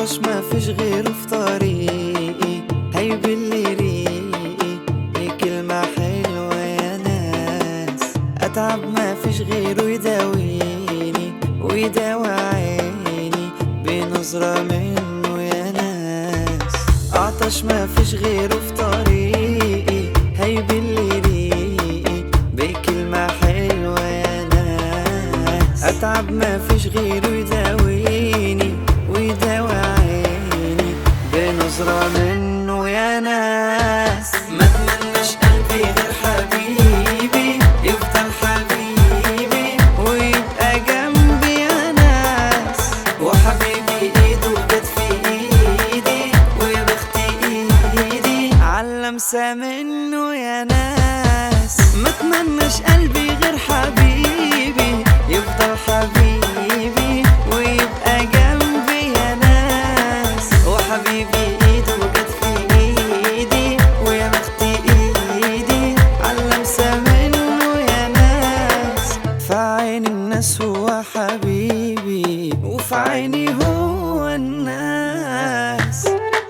عطش ما فيش غيره في طريقي هيبل ريقي بكلمة حلوة يا ناس أتعب ما فيش غيره يداويني ويداوي عيني بنظرة منه يا ناس عطش ما فيش غيره في طريقي هيبل ريقي بكلمة حلوة يا ناس أتعب ما فيش غيره يداويني ويداوي عيني بنظرة منه يا ناس ما اتمناش قلبي غير حبيبي يفضل حبيبي ويبقى جنبي يا ناس وحبيبي ايده جت في ايدي ويا بخت ايدي علمسة منه يا ناس ما اتمناش قلبي غير حبيبي يفضل حبيبي ويبقى جنبي يا ناس وحبيبي ايده جت في ايدي ويا بخت ايدي علمسة منه يا ناس في عين الناس هو حبيبي وفي عيني هو الناس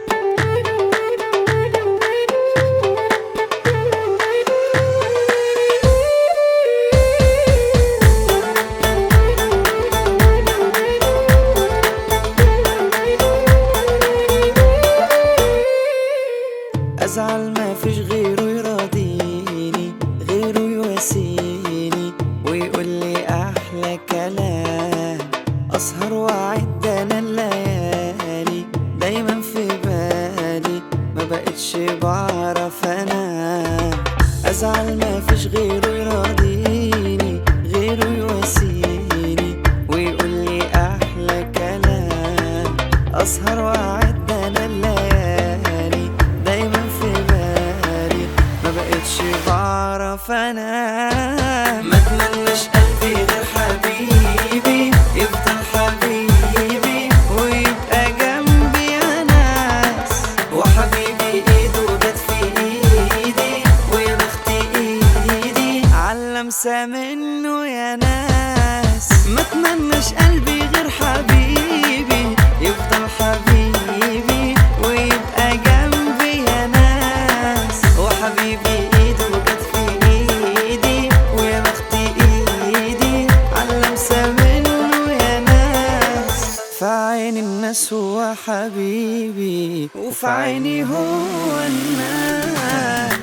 ازعل ما فيش غيره يراضيني غيره يواسيني ويقول لي احلى كلام اسهر واعد انا الليالي دايما في بالي ما بقتش بعرف انام ازعل ما فيش غيره يراضيني غيره يواسيني ويقول لي احلى كلام اسهر واعد انا الليالي دايما في بالي ما بقتش بعرف انام ما اتمناش قلبي غير حبيبي يفضل حبيبي ويبقى جنبي يا ناس وحبيبي ايده جت في ايدي ويا بخت ايدي علمسة منه يا ناس ما اتمناش قلبي غير حبيبي يفضل حبيبي ويبقى جنبي يا ناس وحبيبي ايده جت في ايدي ويا بخت ايدي علمسة منه يا ناس في عين الناس هو حبيبي وفي عيني هو الناس